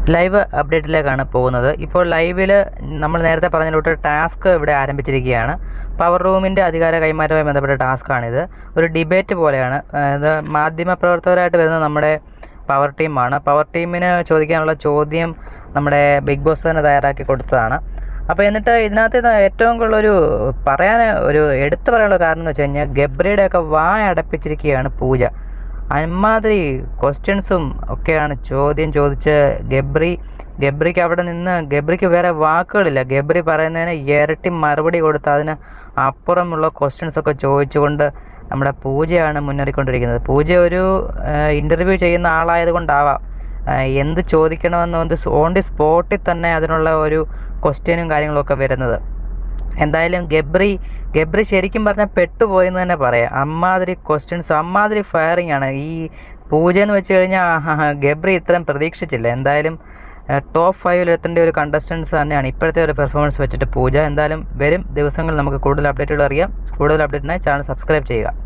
live അപ്ഡേറ്റിലേക്കാണ് പോകുന്നത് ഇപ്പോൾ ലൈവിൽ നമ്മൾ നേരത്തെ പറഞ്ഞിട്ട് ടാസ്ക് ഇവിടെ ആരംഭിച്ചിരിക്കുകയാണ് പവർ റൂമിൻ്റെ അധികാര കൈമാറ്റവുമായി ബന്ധപ്പെട്ട ടാസ്ക്കാണിത് ഒരു ഡിബേറ്റ് പോലെയാണ് ആ, ഇത് മാധ്യമപ്രവർത്തകരായിട്ട് വരുന്ന നമ്മുടെ പവർ ടീമാണ് പവർ ടീമിന് ചോദിക്കാനുള്ള ചോദ്യം നമ്മുടെ ബിഗ് ബോസ് തന്നെ തയ്യാറാക്കി കൊടുത്തതാണ് അപ്പോൾ എന്നിട്ട് ഇതിനകത്ത് ഇത് ഏറ്റവും കൂടുതലൊരു പറയാൻ ഒരു എടുത്തു പറയാനുള്ള കാരണം എന്ന് വെച്ച് കഴിഞ്ഞാൽ ഗബ്രിയുടെയൊക്കെ വായ അടപ്പിച്ചിരിക്കുകയാണ് പൂജ അമ്മാതിരി ക്വസ്റ്റ്യൻസും ഒക്കെയാണ് ചോദ്യം ചോദിച്ച് ഗബ്രി ഗബ്രിക്ക് അവിടെ നിന്ന് ഗബ്രിക്ക് വേറെ വാക്കുകളില്ല ഗബ്രി പറയുന്നതിന് ഇരട്ടി മറുപടി കൊടുത്ത് അതിന് അപ്പുറമുള്ള ക്വസ്റ്റ്യൻസ് ഒക്കെ ചോദിച്ചുകൊണ്ട് നമ്മുടെ പൂജയാണ് മുന്നേറിക്കൊണ്ടിരിക്കുന്നത് പൂജ ഒരു ഇൻ്റർവ്യൂ ചെയ്യുന്ന ആളായത് കൊണ്ടാവാം ആ, എന്ത് ചോദിക്കണമെന്ന് ഒന്ന് ഓൺ ദി സ്പോട്ടിൽ തന്നെ അതിനുള്ള ഒരു ക്വസ്റ്റ്യനും കാര്യങ്ങളൊക്കെ വരുന്നത് എന്തായാലും ഗബ്രി ഗബ്രി ശരിക്കും പറഞ്ഞാൽ പെട്ടുപോയെന്ന് തന്നെ പറയാം അമ്മാതിരി ക്വസ്റ്റ്യൻസ് അമ്മാതിരി ഫയറിംഗ് ആണ് ഈ പൂജ എന്ന് വെച്ച് കഴിഞ്ഞാൽ ഗബ്രി ഇത്രയും പ്രതീക്ഷിച്ചില്ല എന്തായാലും ടോപ്പ് ഫൈവിൽ എത്തേണ്ട ഒരു കണ്ടസ്റ്റൻസ് തന്നെയാണ് ഇപ്പോഴത്തെ ഒരു പെർഫോമൻസ് വെച്ചിട്ട് പൂജ എന്തായാലും വരും ദിവസങ്ങളിൽ നമുക്ക് കൂടുതൽ അപ്ഡേറ്റുകൾ അറിയാം കൂടുതൽ അപ്ഡേറ്റിനായി ചാനൽ സബ്സ്ക്രൈബ് ചെയ്യുക